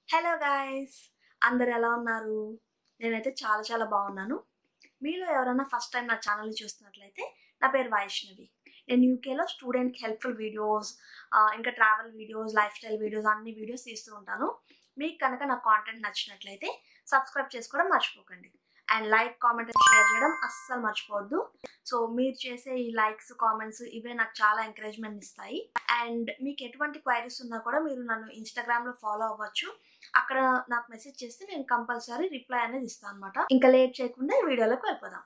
Hello guys అందరు ఎలా ఉన్నారు నేనైతే చాలా చాలా బాగున్నాను మీలో ఎవరైనా ఫస్ట్ టైం నా ఛానల్ని చూస్తున్నట్లయితే నా పేరు వైష్ణవి నేను యూకేలో స్టూడెంట్కి హెల్ప్ఫుల్ వీడియోస్ ఇంకా travel videos lifestyle videos అన్ని వీడియోస్ తీస్తూ ఉంటాను మీకు కనుక నా కాంటెంట్ నచ్చినట్లయితే సబ్స్క్రైబ్ చేసుకోవడం మర్చిపోకండి and like comment and share చేయడం అస్సలు మర్చిపోవద్దు సో మీరు చేసే ఈ లైక్స్ కామెంట్స్ ఇవే నాకు చాలా ఎంకరేజ్మెంట్ ఇస్తాయి అండ్ మీకు ఎటువంటి క్వైరీస్ ఉన్నా కూడా మీరు నన్ను ఇన్స్టాగ్రామ్లో ఫాలో అవ్వచ్చు అక్కడ నాకు మెసేజ్ చేస్తే నేను కంపల్సరీ రిప్లై అనేది ఇస్తాను అనమాట ఇంకా లేట్ చేయకుండా ఈ వీడియోలోకి వెళ్ళిపోదాం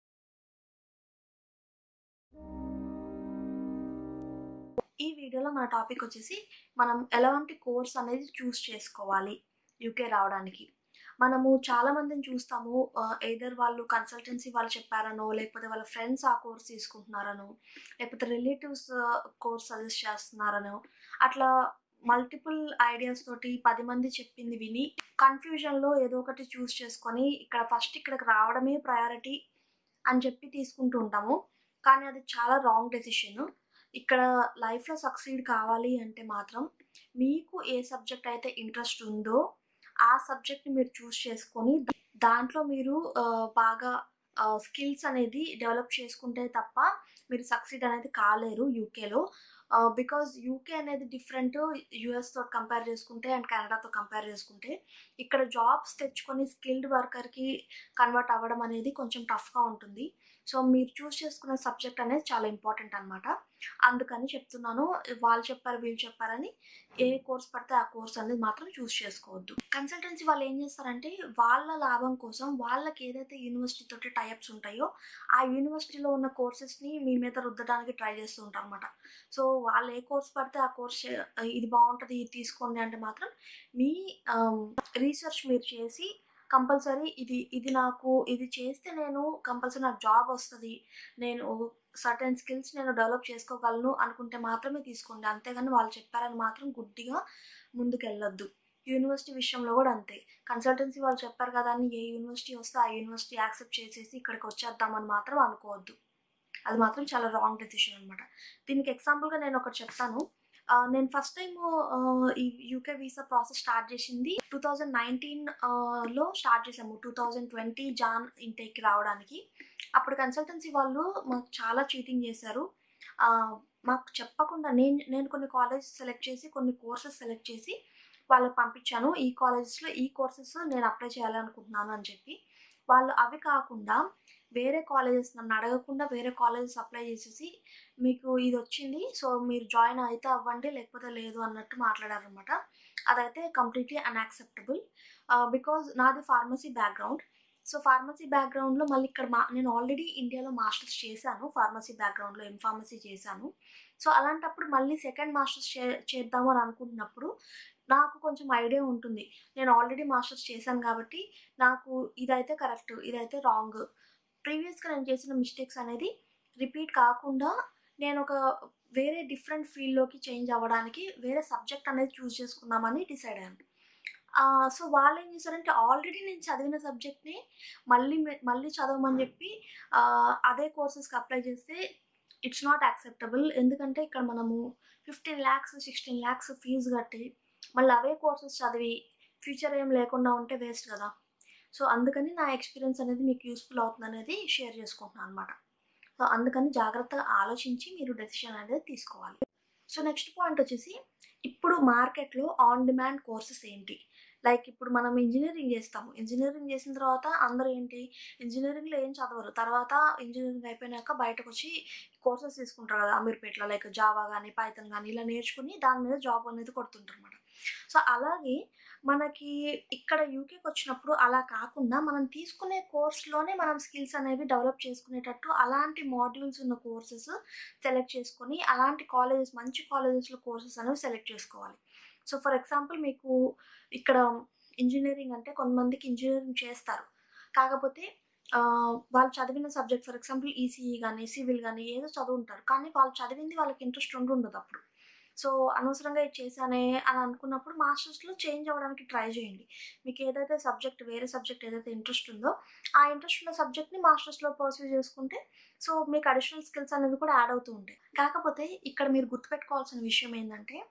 ఈ వీడియోలో మన టాపిక్ వచ్చేసి మనం ఎలాంటి కోర్స్ అనేది చూస్ చేసుకోవాలి యూకే రావడానికి మనము చాలా మందిని చూస్తాము ఎయిదర్ వాళ్ళు కన్సల్టెన్సీ వాళ్ళు చెప్పారనో లేకపోతే వాళ్ళ ఫ్రెండ్స్ ఆ కోర్స్ తీసుకుంటున్నారనో లేకపోతే రిలేటివ్స్ కోర్స్ సజెస్ట్ చేస్తున్నారనో అట్లా మల్టిపుల్ ఐడియాస్ తోటి పది మంది చెప్పింది విని కన్ఫ్యూజన్లో ఏదో ఒకటి చూస్ చేసుకొని ఇక్కడ ఫస్ట్ ఇక్కడికి రావడమే ప్రయారిటీ అని చెప్పి తీసుకుంటూ ఉంటాము కానీ అది చాలా రాంగ్ డెసిషన్ ఇక్కడ లైఫ్లో సక్సీడ్ కావాలి అంటే మాత్రం మీకు ఏ సబ్జెక్ట్ అయితే ఇంట్రెస్ట్ ఉందో ఆ సబ్జెక్ట్ని మీరు చూస్ చేసుకొని దాంట్లో మీరు బాగా స్కిల్స్ అనేది డెవలప్ చేసుకుంటే తప్ప మీరు సక్సీడ్ అనేది కాలేరు యూకేలో బికాజ్ యూకే అనేది డిఫరెంట్ యుఎస్తో కంపేర్ చేసుకుంటే అండ్ కెనడాతో కంపేర్ చేసుకుంటే ఇక్కడ జాబ్స్ తెచ్చుకొని స్కిల్డ్ వర్కర్కి కన్వర్ట్ అవ్వడం అనేది కొంచెం టఫ్గా ఉంటుంది సో మీరు చూస్ చేసుకున్న సబ్జెక్ట్ అనేది చాలా ఇంపార్టెంట్ అనమాట అందుకని చెప్తున్నాను వాళ్ళు చెప్పారు వీళ్ళు చెప్పారని ఏ కోర్స్ పడితే ఆ కోర్స్ అనేది మాత్రం చూస్ చేసుకోవద్దు కన్సల్టెన్సీ వాళ్ళు ఏం చేస్తారంటే వాళ్ళ లాభం కోసం వాళ్ళకి ఏదైతే యూనివర్సిటీ తోటి టైప్స్ ఉంటాయో ఆ యూనివర్సిటీలో ఉన్న కోర్సెస్ని మీ మీద రుద్దడానికి ట్రై చేస్తూ ఉంటారు అనమాట సో వాళ్ళు ఏ కోర్స్ పడితే ఆ కోర్స్ ఇది బాగుంటుంది ఇది తీసుకోండి అంటే మాత్రం మీ రీసెర్చ్ మీరు చేసి కంపల్సరీ ఇది ఇది నాకు ఇది చేస్తే నేను కంపల్సరీ నాకు జాబ్ వస్తుంది నేను సర్టెన్ స్కిల్స్ నేను డెవలప్ చేసుకోగలను అనుకుంటే మాత్రమే తీసుకోండి అంతేగాని వాళ్ళు చెప్పారని మాత్రం గుడ్డిగా ముందుకు వెళ్ళొద్దు యూనివర్సిటీ విషయంలో కూడా అంతే కన్సల్టెన్సీ వాళ్ళు చెప్పారు కదా అని ఏ యూనివర్సిటీ వస్తే ఆ యూనివర్సిటీ యాక్సెప్ట్ చేసేసి ఇక్కడికి వచ్చేద్దామని మాత్రం అనుకోవద్దు అది మాత్రం చాలా రాంగ్ డెసిషన్ అనమాట దీనికి ఎగ్జాంపుల్గా నేను ఒకటి చెప్తాను నేను ఫస్ట్ టైం ఈ యూకే వీసా ప్రాసెస్ స్టార్ట్ చేసింది టూ థౌజండ్ నైన్టీన్లో స్టార్ట్ చేసాము టూ థౌజండ్ ట్వంటీ జాన్ ఇంటేక్కి రావడానికి అప్పుడు కన్సల్టెన్సీ వాళ్ళు మాకు చాలా చీటింగ్ చేశారు మాకు చెప్పకుండా నేను నేను కొన్ని కాలేజెస్ సెలెక్ట్ చేసి కొన్ని కోర్సెస్ సెలెక్ట్ చేసి వాళ్ళకి పంపించాను ఈ కాలేజెస్లో ఈ కోర్సెస్ నేను అప్లై చేయాలనుకుంటున్నాను అని చెప్పి వాళ్ళు అవి కాకుండా వేరే కాలేజెస్ నన్ను అడగకుండా వేరే కాలేజెస్ అప్లై చేసేసి మీకు ఇది వచ్చింది సో మీరు జాయిన్ అయితే అవ్వండి లేకపోతే లేదు అన్నట్టు మాట్లాడారనమాట అదైతే కంప్లీట్లీ అన్యాక్సెప్టబుల్ బికాజ్ నాది ఫార్మసీ బ్యాక్గ్రౌండ్ సో ఫార్మసీ బ్యాక్గ్రౌండ్లో మళ్ళీ ఇక్కడ మా నేను ఆల్రెడీ ఇండియాలో మాస్టర్స్ చేశాను ఫార్మసీ బ్యాక్గ్రౌండ్లో ఎం ఫార్మసీ చేశాను సో అలాంటప్పుడు మళ్ళీ సెకండ్ మాస్టర్స్ చే చేద్దాము అని అనుకుంటున్నప్పుడు నాకు కొంచెం ఐడియా ఉంటుంది నేను ఆల్రెడీ మాస్టర్స్ చేశాను కాబట్టి నాకు ఇదైతే కరెక్ట్ ఇదైతే రాంగ్ ప్రీవియస్గా నేను చేసిన మిస్టేక్స్ అనేది రిపీట్ కాకుండా నేను ఒక వేరే డిఫరెంట్ ఫీల్డ్లోకి చేంజ్ అవ్వడానికి వేరే సబ్జెక్ట్ అనేది చూస్ చేసుకుందామని డిసైడ్ అయ్యాను సో వాళ్ళు ఏం చేశారంటే ఆల్రెడీ నేను చదివిన సబ్జెక్ట్ని మళ్ళీ మళ్ళీ చదవమని చెప్పి అదే కోర్సెస్కి అప్లై చేస్తే ఇట్స్ నాట్ యాక్సెప్టబుల్ ఎందుకంటే ఇక్కడ మనము fifteen lakhs sixteen lakhs fee కట్టి మళ్ళీ అవే కోర్సెస్ చదివి ఫ్యూచర్ ఏం లేకుండా ఉంటే వేస్ట్ కదా సో అందుకని నా ఎక్స్పీరియన్స్ అనేది మీకు యూస్ఫుల్ అవుతుంది అనేది షేర్ చేసుకుంటున్నాను అనమాట సో అందుకని జాగ్రత్తగా ఆలోచించి మీరు డెసిషన్ అనేది తీసుకోవాలి సో నెక్స్ట్ పాయింట్ వచ్చేసి ఇప్పుడు మార్కెట్లో ఆన్ డిమాండ్ కోర్సెస్ ఏంటి లైక్ ఇప్పుడు మనం ఇంజనీరింగ్ చేస్తాము ఇంజనీరింగ్ చేసిన తర్వాత అందరూ ఏంటి ఇంజనీరింగ్లో ఏం చదవరు తర్వాత ఇంజనీరింగ్ అయిపోయినాక బయటకు వచ్చి కోర్సెస్ తీసుకుంటారు కదా అమీర్పేటలో లైక్ జావా కానీ పైథన్ కానీ ఇలా నేర్చుకుని దాని మీద జాబ్ అనేది కొడుతుంటారు అనమాట సో అలాగే మనకి ఇక్కడ యూకేకి వచ్చినప్పుడు అలా కాకుండా మనం తీసుకునే కోర్స్లోనే మనం స్కిల్స్ అనేవి డెవలప్ చేసుకునేటట్టు అలాంటి మాడ్యూల్స్ ఉన్న కోర్సెస్ సెలెక్ట్ చేసుకొని అలాంటి కాలేజెస్ మంచి కాలేజెస్లో కోర్సెస్ అనేవి సెలెక్ట్ చేసుకోవాలి సో ఫర్ ఎగ్జాంపుల్ మీకు ఇక్కడ ఇంజనీరింగ్ అంటే కొంతమందికి ఇంజనీరింగ్ చేస్తారు కాకపోతే వాళ్ళు చదివిన సబ్జెక్ట్ ఫర్ ఎగ్జాంపుల్ ఈసీఈ కానీ సివిల్ కానీ ఏదో చదువుంటారు కానీ వాళ్ళు చదివింది వాళ్ళకి ఇంట్రెస్ట్ ఉండి ఉండదు అప్పుడు సో అనవసరంగా ఇది చేశానే అని అనుకున్నప్పుడు మాస్టర్స్లో చేంజ్ అవ్వడానికి ట్రై చేయండి మీకు ఏదైతే సబ్జెక్ట్ వేరే సబ్జెక్ట్ ఏదైతే ఇంట్రెస్ట్ ఉందో ఆ ఇంట్రెస్ట్ ఉన్న సబ్జెక్ట్ని మాస్టర్స్లో పర్సూ చేసుకుంటే సో మీకు అడిషనల్ స్కిల్స్ అనేవి కూడా యాడ్ అవుతూ ఉంటాయి కాకపోతే ఇక్కడ మీరు గుర్తుపెట్టుకోవాల్సిన విషయం ఏంటంటే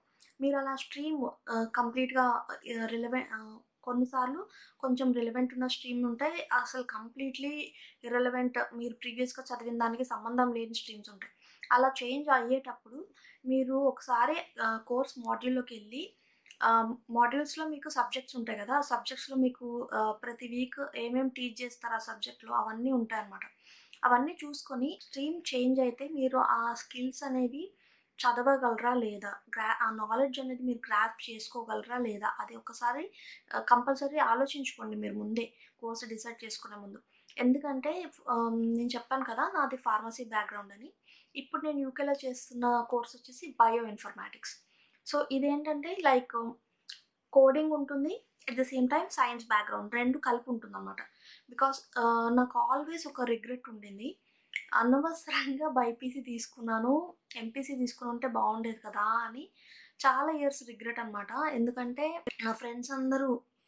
మీరు అలా స్ట్రీమ్ కంప్లీట్‌గా ఆహ్, రిలవె ఆహ్, కొన్నిసార్లు కొంచెం రిలవెంట్ ఉన్న స్ట్రీమ్ ఉంటాయి. అసలు కంప్లీట్‌లీ ఇర్రెలవెంట్ మీరు ప్రీవియస్‌గా చదివిన దానికి సంబంధం లేని స్ట్రీమ్స్ ఉంటాయి. అలా చేంజ్ అయ్యేటప్పుడు మీరు ఒకసారి ఆహ్, కోర్స్ మాడ్యూల్‌లోకెళ్ళి ఆహ్, మాడ్యూల్స్‌లో మీకు సబ్జెక్ట్స్ ఉంటాయి గదా! ఆ సబ్జెక్ట్స్‌లో మీకు ఆహ్, ప్రతి వీక్ ఏమేం టీచ్ చేస్తారు ఆ సబ్జెక్ట్‌లో అవన్నీ ఉంటాయన్నమాట. అవన్నీ చూసుకొని స్ట్రీమ్ చేంజ్ అయితే మీరు ఆ స్కిల్స్ అనేవి చదవగలరా లేదా? గ్రా ఆ నాలెడ్జ్ అనేది మీరు గ్రాస్ప్ చేసుకోగలరా లేదా? అది ఒకసారి ఆహ్, కంపల్సరీ ఆలోచించుకోండి మీరు ముందే కోర్స్ డిసైడ్ చేసుకునే ముందు. ఎందుకంటే ఆహ్, నేను చెప్పాను కదా! నాది ఫార్మసీ బ్యాక్‌గ్రౌండ్ అని. ఇప్పుడు నేను యూకేలో చేస్తున్న కోర్స్ వచ్చేసి బయో ఇన్ఫర్మాటిక్స్. సో, ఇదేంటంటే లైక్ కోడింగ్ ఉంటుంది. At the same time science background 2 కలిపి ఉంటుందన్నమాట. బికాస్ ఆహ్, నాకు ఆల్వేస్ ఒక రిగ్రెట్ ఉండింది. అనవసరంగా బైపీసీ తీసుకున్నాను. ఎంపీసీ తీసుకొనుంటే బాగుండేది కదా! అని చాలా ఇయర్స్ రిగ్రెట్ అనమాట. ఎందుకంటే నా ఫ్రెండ్స్ అందరూ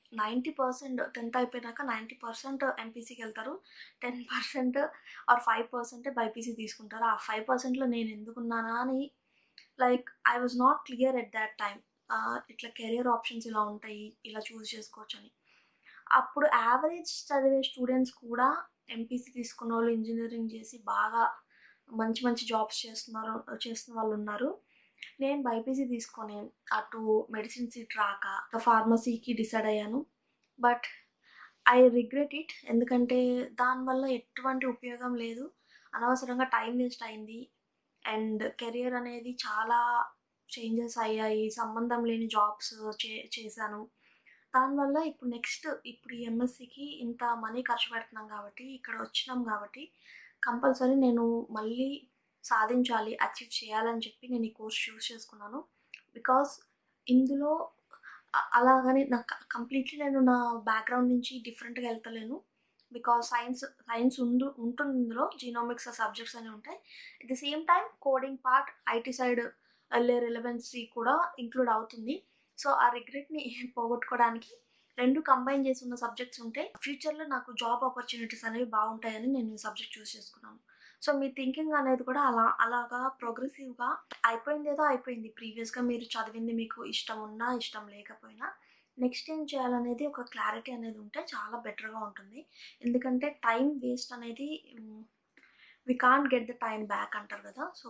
90% 10థ్ అయిపోయినాక 90% ఎంపీసీకెళ్తారు. 10% ఆర్ 5% బైపీసీ తీసుకుంటారు. ఆ 5%లో నేను ఎందుకున్నానా అని like I was not clear at that time. Ah, ఇట్లా కెరియర్ ఆప్షన్స్ ఇలా ఉంటాయి. ఇలా చూజ్ చేసుకోవచ్చని. అప్పుడు యావరేజ్ చదివే స్టూడెంట్స్ కూడా ఎంపీసీ తీసుకున్నోళ్ళు ఇంజినీరింగ్ చేసి బాగా మంచి మంచి జాబ్స్ చేస్తున్నారు చేస్తున్న వాళ్ళున్నారు. నేను బైపీసీ తీసుకొని అటు మెడిసిన్ సీట్ రాక ఫార్మసీకి డిసైడ్ అయ్యాను. But I regret it. ఎందుకంటే దానివల్ల ఎటువంటి ఉపయోగం లేదు. అనవసరంగా టైం వేస్ట్ అయింది. అండ్ కెరియర్ అనేది చాలా చేంజెస్ అయ్యాయి. సంబంధం లేని జాబ్స్ చే చేశాను. దానివల్ల ఇప్పుడు నెక్స్ట్ ఇప్పుడు ఈ ఎంఎస్సీకి ఇంత మనీ ఖర్చు పెడుతున్నాం కాబట్టి, ఇక్కడ వచ్చినాం కాబట్టి కంపల్సరీ నేను మళ్ళీ సాధించాలి, అచీవ్ చేయాలని చెప్పి నేను ఈ కోర్స్ చూజ్ చేసుకున్నాను. బికాస్ ఇందులో అ అలాగని నాకు కంప్లీట్‌లీ నేను నా బ్యాక్‌గ్రౌండ్ నుంచి డిఫరెంట్‌గా ఎళ్తలేను. బికాస్ సైన్స్ సైన్స్ ఉండు ఉంటుంది ఇందులో. జీనోమిక్స్ సబ్జెక్ట్స్ అనేవి ఉంటాయి. At the same time coding part IT side ఎళ్ళే రిలవెన్సీ కూడా ఇంక్లూడ్ అవుతుంది. సో, ఆ రిగ్రెట్‌ని పోగొట్టుకోవడానికి 2 కంబైన్ చేసి ఉన్న సబ్జెక్ట్స్ ఉంటే ఫ్యూచర్‌లో నాకు జాబ్ ఆపర్చునిటీస్ అనేవి బాగుంటాయని నేను ఈ సబ్జెక్ట్ చూజ్ చేసుకున్నాను. సో, మీ థింకింగ్ అనేది కూడా అలా అలాగా ప్రోగ్రెసివ్‌గా అయిపోయిందేదో అయిపోయింది. ప్రీవియస్‌గా మీరు చదివింది మీకు ఇష్టం ఉన్నా, ఇష్టం లేకపోయినా నెక్స్ట్ ఏం చేయాలనేది ఒక క్లారిటీ అనేది ఉంటే చాలా బెటర్‌గా ఉంటుంది. ఎందుకంటే టైం వేస్ట్ అనేది hmm, we can't get the time back అంటారు కదా! సో,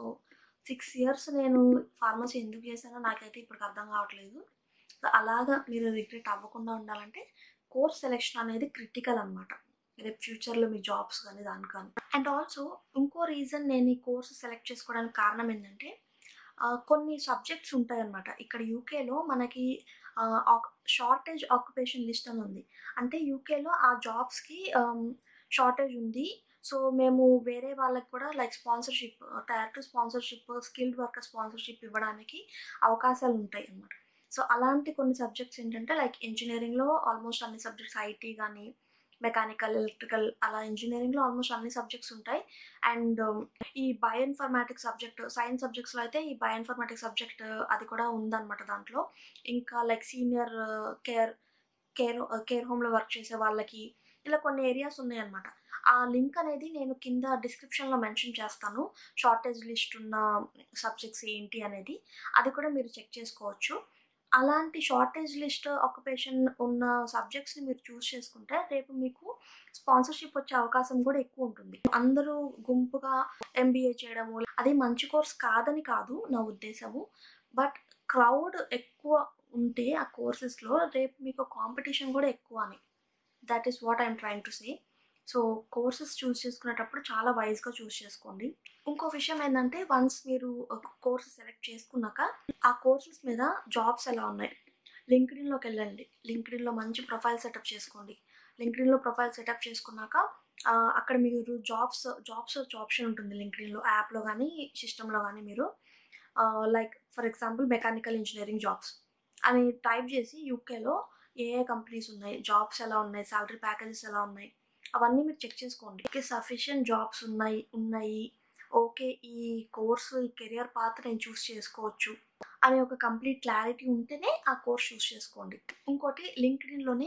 6 ఇయర్స్ నేను ఫార్మసీ ఎందుకు చేశానో నాకైతే ఇప్పటికి అర్థం కావట్లేదు. సో, అలాగా మీరు రిగ్రెట్ అవ్వకుండా ఉండాలంటే కోర్స్ సెలెక్షన్ అనేది క్రిటికల్ అనమాట. రేపు ఫ్యూచర్‌లో మీ జాబ్స్ కానీ దానికి కానీ. అండ్ ఆల్సో ఇంకో రీజన్ నేను ఈ కోర్స్ సెలెక్ట్ చేసుకోవడానికి కారణం ఏంటంటే ఆహ్, కొన్ని సబ్జెక్ట్స్ ఉంటాయన్నమాట. ఇక్కడ యూకేలో మనకి ఆహ్, ఆక్ షార్టేజ్ ఆక్యుపేషన్ లిస్ట్ అని ఉంది. అంటే యూకేలో ఆ జాబ్స్‌కి ఆహ్, షార్టేజ్ ఉంది. సో, మేము వేరే వాళ్ళకి కూడా like sponsorship tier 2 sponsorship, skilled worker sponsorship ఇవ్వడానికి అవకాశాలు ఉంటాయి అన్నమాట. సో, అలాంటి కొన్ని సబ్జెక్ట్స్ ఏంటంటే లైక్ ఇంజినీరింగ్‌లో ఆల్మోస్ట్ అన్ని సబ్జెక్ట్స్ ఐటీ గానీ, మెకానికల్, ఎలక్ట్రికల్ అలా ఇంజినీరింగ్‌లో ఆల్మోస్ట్ అన్ని సబ్జెక్ట్స్ ఉంటాయి. అండ్ ఈ బయో ఇన్ఫర్మాటిక్స్ సబ్జెక్ట్ సైన్స్ సబ్జెక్ట్స్‌లో అయితే ఈ బయో ఇన్ఫర్మాటిక్స్ సబ్జెక్ట్ అది కూడా ఉందన్నమాట దాంట్లో. ఇంకా like senior care care care హోమ్‌లో వర్క్ చేసే వాళ్ళకి ఇలా కొన్ని ఏరియాస్ ఉన్నాయన్నమాట. ఆ లింక్ అనేది నేను కింద డిస్క్రిప్షన్‌లో మెన్షన్ చేస్తాను. షార్టేజ్ లిస్ట్ ఉన్న సబ్జెక్ట్స్ ఏంటి అనేది. అది కూడా మీరు చెక్ చేసుకోవచ్చు. అలాంటి షార్టేజ్ లిస్ట్ ఆక్యుపేషన్ ఉన్న సబ్జెక్ట్స్‌ని మీరు చూజ్ చేసుకుంటే రేపు మీకు స్పాన్సర్‌షిప్ వచ్చే అవకాశం కూడా ఎక్కువ ఉంటుంది. అందరూ గుంపుగా ఎంబీఏ చేయడము అది మంచి కోర్స్ కాదని కాదు నా ఉద్దేశము. బట్ క్రౌడ్ ఎక్కువ ఉంటే ఆ కోర్సెస్‌లో రేపు మీకు కాంపిటీషన్ కూడా ఎక్కువ అని. That is what I am trying to say. So, courses choose చేసుకునేటప్పుడు చాలా వైస్‌గా చూజ్ చేసుకోండి. ఇంకో విషయం ఏందంటే వన్స్ మీరు ఒక కోర్స్ సెలెక్ట్ చేసుకున్నాక ఆ కోర్సెస్ మీద జాబ్స్ ఎలా ఉన్నాయి? లింక్డ్ఇన్‌లోకెళ్ళండి. లింక్డ్ఇన్‌లో మంచి ప్రొఫైల్ సెటప్ చేసుకోండి. లింక్డ్ఇన్‌లో ప్రొఫైల్ సెటప్ చేసుకున్నాక ఆహ్, అక్కడ మీరు జాబ్స్ జాబ్ సెర్చ్ ఆప్షన్ ఉంటుంది లింక్డ్ఇన్‌లో యాప్‌లో గానీ, సిస్టమ్‌లో గానీ మీరు ah, like for example mechanical engineering jobs అని టైప్ చేసి యూకేలో ఏ ఏ కంపెనీస్ ఉన్నాయి? జాబ్స్ ఎలా ఉన్నాయి? సాలరీ ప్యాకేజెస్ ఎలా ఉన్నాయి? అవన్నీ మీరు చెక్ చేసుకోండి. ఓకే సఫిషియంట్ జాబ్స్ ఉన్నాయి ఉన్నాయి. ఓకే ఈ కోర్స్ ఈ కెరియర్ పాత్ నేను చూజ్ చేసుకోవచ్చు అనే ఒక కంప్లీట్ క్లారిటీ ఉంటేనే ఆ కోర్స్ చూజ్ చేసుకోండి. ఇంకోటి లింక్డ్ఇన్‌లోనే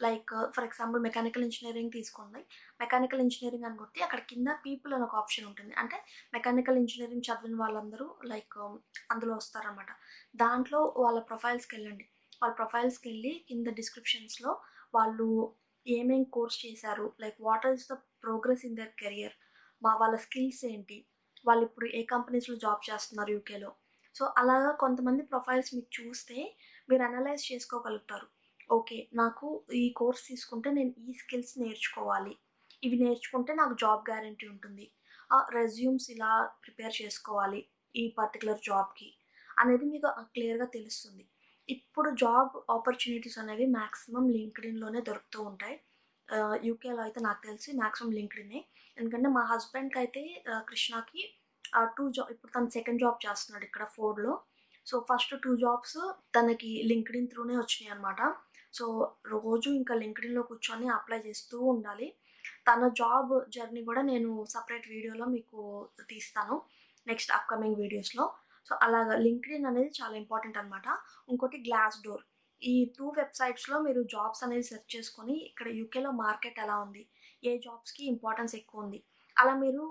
like for example mechanical engineering తీసుకోండి మెకానికల్ ఇంజనీరింగ్ అని కొట్టి అక్కడ కింద పీపుల్ అని ఒక ఆప్షన్ ఉంటుంది అంటే మెకానికల్ ఇంజనీరింగ్ చదివిన వాళ్ళందరూ లైక్ అందులో వస్తారనమాట దాంట్లో వాళ్ళ ప్రొఫైల్స్కి వెళ్ళండి వాళ్ళ ప్రొఫైల్స్కి వెళ్ళి కింద డిస్క్రిప్షన్స్లో వాళ్ళు ఏమేం కోర్స్ చేశారు like what is the progress in their career మా వాళ్ళ స్కిల్స్ ఏంటి వాళ్ళు ఇప్పుడు ఏ కంపెనీస్లో జాబ్ చేస్తున్నారు యూకేలో సో అలాగా కొంతమంది ప్రొఫైల్స్ మీకు చూస్తే మీరు అనలైజ్ చేసుకోగలుగుతారు ఓకే నాకు ఈ కోర్స్ తీసుకుంటే నేను ఈ స్కిల్స్ నేర్చుకోవాలి ఇవి నేర్చుకుంటే నాకు జాబ్ గ్యారంటీ ఉంటుంది రెజ్యూమ్స్ ఇలా ప్రిపేర్ చేసుకోవాలి ఈ పర్టికులర్ జాబ్కి అనేది మీకు క్లియర్గా తెలుస్తుంది ఇప్పుడు జాబ్ ఆపర్చునిటీస్ అనేవి మ్యాక్సిమం లింక్డ్ఇన్లోనే దొరుకుతూ ఉంటాయి యూకేలో అయితే నాకు తెలిసి మ్యాక్సిమం లింక్డ్ఇన్నే ఎందుకంటే మా హస్బెండ్కి అయితే కృష్ణకి టూ జాబ్ ఇప్పుడు తను సెకండ్ జాబ్ చేస్తున్నాడు ఇక్కడ ఫోర్డ్లో సో ఫస్ట్ టూ జాబ్స్ తనకి లింక్డ్ఇన్ త్రూనే వచ్చినాయి అనమాట సో రోజు ఇంకా లింక్డ్ఇన్లో కూర్చొని అప్లై చేస్తూ ఉండాలి తన జాబ్ జర్నీ కూడా నేను సపరేట్ వీడియోలో మీకు తీస్తాను నెక్స్ట్ అప్కమింగ్ వీడియోస్లో సో అలాగా లింక్డ్ఇన్ అనేది చాలా ఇంపార్టెంట్ అనమాట ఇంకోటి గ్లాస్ డోర్ ఈ టూ వెబ్సైట్స్లో మీరు జాబ్స్ అనేది సెర్చ్ చేసుకొని ఇక్కడ యూకేలో మార్కెట్ ఎలా ఉంది ఏ జాబ్స్కి ఇంపార్టెన్స్ ఎక్కువ ఉంది అలా మీరు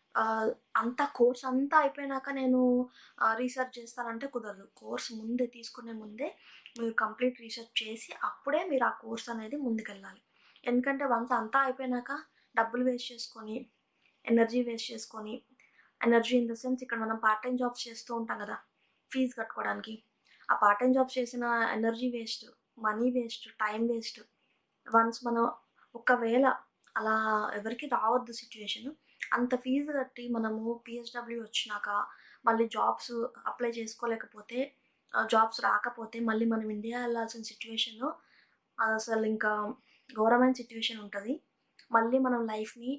అంత కోర్స్ అంతా అయిపోయినాక నేను రీసెర్చ్ చేస్తానంటే కుదరదు కోర్స్ ముందే తీసుకునే ముందే మీరు కంప్లీట్ రీసెర్చ్ చేసి అప్పుడే మీరు ఆ కోర్స్ అనేది ముందుకెళ్ళాలి ఎందుకంటే వన్స్ అంతా అయిపోయినాక డబ్బులు వేస్ట్ చేసుకొని ఎనర్జీ వేస్ట్ చేసుకొని ఎనర్జీ ఇన్ ద సెన్స్ ఇక్కడ మనం పార్ట్ టైం జాబ్స్ చేస్తూ ఉంటాం కదా ఫీజు కట్టుకోవడానికి ఆ పార్ట్ టైం జాబ్ చేసిన energy waste money waste time waste once మనం ఒకవేళ అలా ఎవరికి రావద్దు సిచ్యువేషన్ అంత ఫీజు కట్టి మనము పిహెచ్డబ్ల్యూ వచ్చినాక మళ్ళీ జాబ్స్ అప్లై చేసుకోలేకపోతే జాబ్స్ రాకపోతే మళ్ళీ మనం ఇండియా వెళ్ళాల్సిన సిచ్యువేషన్ అసలు ఇంకా ఘోరమైన సిచ్యువేషన్ ఉంటుంది మళ్ళీ మనం లైఫ్ని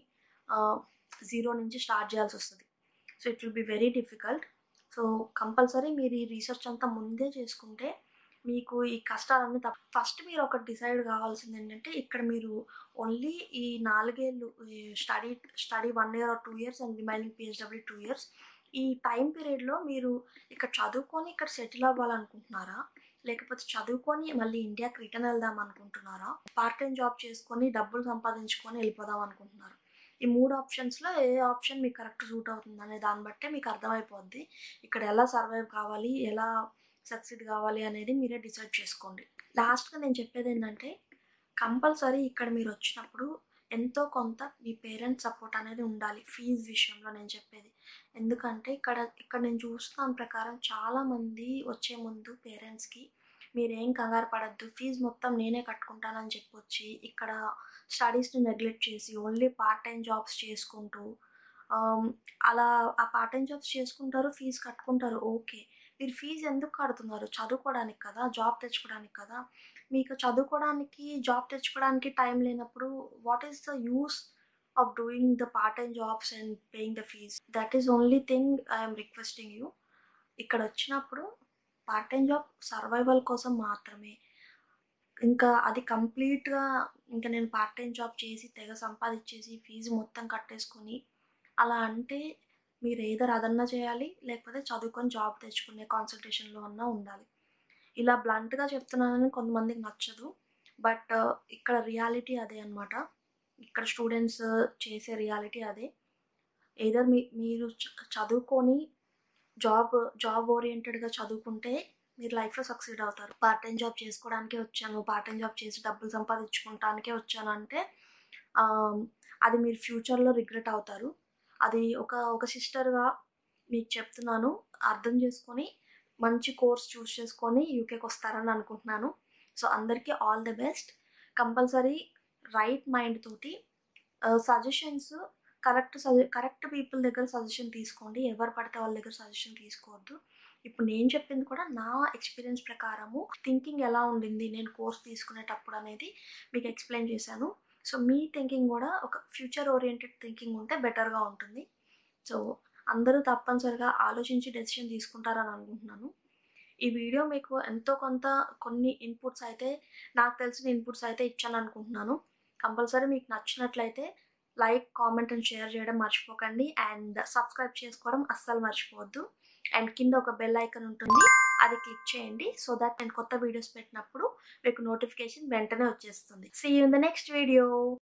జీరో నుంచి స్టార్ట్ చేయాల్సి వస్తుంది so it will be very difficult so compulsory మీరు ఈ రీసెర్చ్ అంతా ముందే చేసుకుంటే మీకు ఈ కష్టాలన్నీ తప్ప ఫస్ట్ మీరు ఒకటి డిసైడ్ కావాల్సింది ఏంటంటే ఇక్కడ మీరు ఓన్లీ ఈ నాలుగేళ్ళు study study one year or two years and remaining PSW two years ఈ టైం పీరియడ్లో మీరు ఇక్కడ చదువుకొని ఇక్కడ సెటిల్ అవ్వాలనుకుంటున్నారా లేకపోతే చదువుకొని మళ్ళీ ఇండియాకి రిటర్న్ వెళ్దాం అనుకుంటున్నారా పార్ట్ టైం జాబ్ చేసుకొని డబ్బులు సంపాదించుకొని వెళ్ళిపోదాం అనుకుంటున్నారు ఈ మూడు ఆప్షన్స్లో ఏ ఆప్షన్ మీకు కరెక్ట్ సూట్ అవుతుంది అనే దాన్ని బట్టే మీకు అర్థమైపోద్ది ఇక్కడ ఎలా సర్వైవ్ కావాలి ఎలా సక్సీడ్ కావాలి అనేది మీరే డిసైడ్ చేసుకోండి లాస్ట్గా నేను చెప్పేది ఏంటంటే కంపల్సరీ ఇక్కడ మీరు వచ్చినప్పుడు ఎంతో కొంత మీ పేరెంట్స్ సపోర్ట్ అనేది ఉండాలి ఫీజు విషయంలో నేను చెప్పేది ఎందుకంటే ఇక్కడ ఇక్కడ నేను చూస్తాను ప్రకారం చాలామంది వచ్చే ముందు పేరెంట్స్కి మీరేం కంగారు పడద్దు ఫీజు మొత్తం నేనే కట్టుకుంటానని చెప్పొచ్చి ఇక్కడ స్టడీస్ని నెగ్లెక్ట్ చేసి ఓన్లీ పార్ట్ టైం జాబ్స్ చేసుకుంటూ అలా ఆ పార్ట్ టైం జాబ్స్ చేసుకుంటారు ఫీజు కట్టుకుంటారు ఓకే మీరు ఫీజు ఎందుకు కడుతున్నారు చదువుకోవడానికి కదా జాబ్ తెచ్చుకోవడానికి కదా మీకు చదువుకోవడానికి జాబ్ తెచ్చుకోవడానికి టైం లేనప్పుడు what is the use of doing the part time jobs and paying the fees that is only thing I'm requesting you ఇక్కడ వచ్చినప్పుడు పార్ట్ టైం జాబ్ సర్వైవల్ కోసం మాత్రమే ఇంకా అది కంప్లీట్గా ఇంకా నేను పార్ట్ టైం జాబ్ చేసి తెగ సంపాదించేసి ఫీజు మొత్తం కట్టేసుకొని అలా అంటే మీరు ఏదర్ అదన్నా చేయాలి లేకపోతే చదువుకొని జాబ్ తెచ్చుకునే కాన్సన్ట్రేషన్లో అన్నా ఉండాలి ఇలా బ్లంట్గా చెప్తున్నానని కొంతమందికి నచ్చదు బట్ ఇక్కడ రియాలిటీ అదే అనమాట ఇక్కడ స్టూడెంట్స్ చేసే రియాలిటీ అదే ఏదర్ మీ మీరు చదువుకొని జాబ్ జాబ్ ఓరియంటెడ్గా చదువుకుంటే మీరు లైఫ్లో సక్సీడ్ అవుతారు పార్ట్ టైం జాబ్ చేసుకోవడానికే వచ్చాను పార్ట్ టైం జాబ్ చేసి డబ్బులు సంపాదించుకోవడానికే వచ్చాను అంటే అది మీరు ఫ్యూచర్లో రిగ్రెట్ అవుతారు అది ఒక ఒక సిస్టర్గా మీకు చెప్తున్నాను అర్థం చేసుకొని మంచి కోర్స్ చూస్ చేసుకొని యూకేకి వస్తారని అనుకుంటున్నాను సో అందరికీ all the best compulsory right mind తోటి సజెషన్స్ కరెక్ట్ సజె కరెక్ట్ పీపుల్ దగ్గర సజెషన్ తీసుకోండి ఎవరు పడితే వాళ్ళ దగ్గర సజెషన్ తీసుకోవద్దు ఇప్పుడు నేను చెప్పింది కూడా నా ఎక్స్పీరియన్స్ ప్రకారము థింకింగ్ ఎలా ఉండింది నేను కోర్స్ తీసుకునేటప్పుడు అనేది మీకు ఎక్స్ప్లెయిన్ చేశాను సో మీ థింకింగ్ కూడా ఒక ఫ్యూచర్ ఓరియంటెడ్ థింకింగ్ ఉంటే బెటర్గా ఉంటుంది సో అందరూ తప్పనిసరిగా ఆలోచించి డెసిషన్ తీసుకుంటారని అనుకుంటున్నాను ఈ వీడియో మీకు ఎంతో కొంత కొన్ని ఇన్పుట్స్ అయితే నాకు తెలిసిన ఇన్పుట్స్ అయితే ఇచ్చాను అనుకుంటున్నాను కంపల్సరీ మీకు నచ్చినట్లయితే లైక్ కామెంట్ అండ్ షేర్ చేయడం మర్చిపోకండి అండ్ సబ్స్క్రైబ్ చేసుకోవడం అస్సలు మర్చిపోవద్దు అండ్ కింద ఒక బెల్ ఐకన్ ఉంటుంది అది క్లిక్ చేయండి సో దట్ నేను కొత్త వీడియోస్ పెట్టినప్పుడు మీకు నోటిఫికేషన్ వెంటనే వచ్చేస్తుంది see in the next video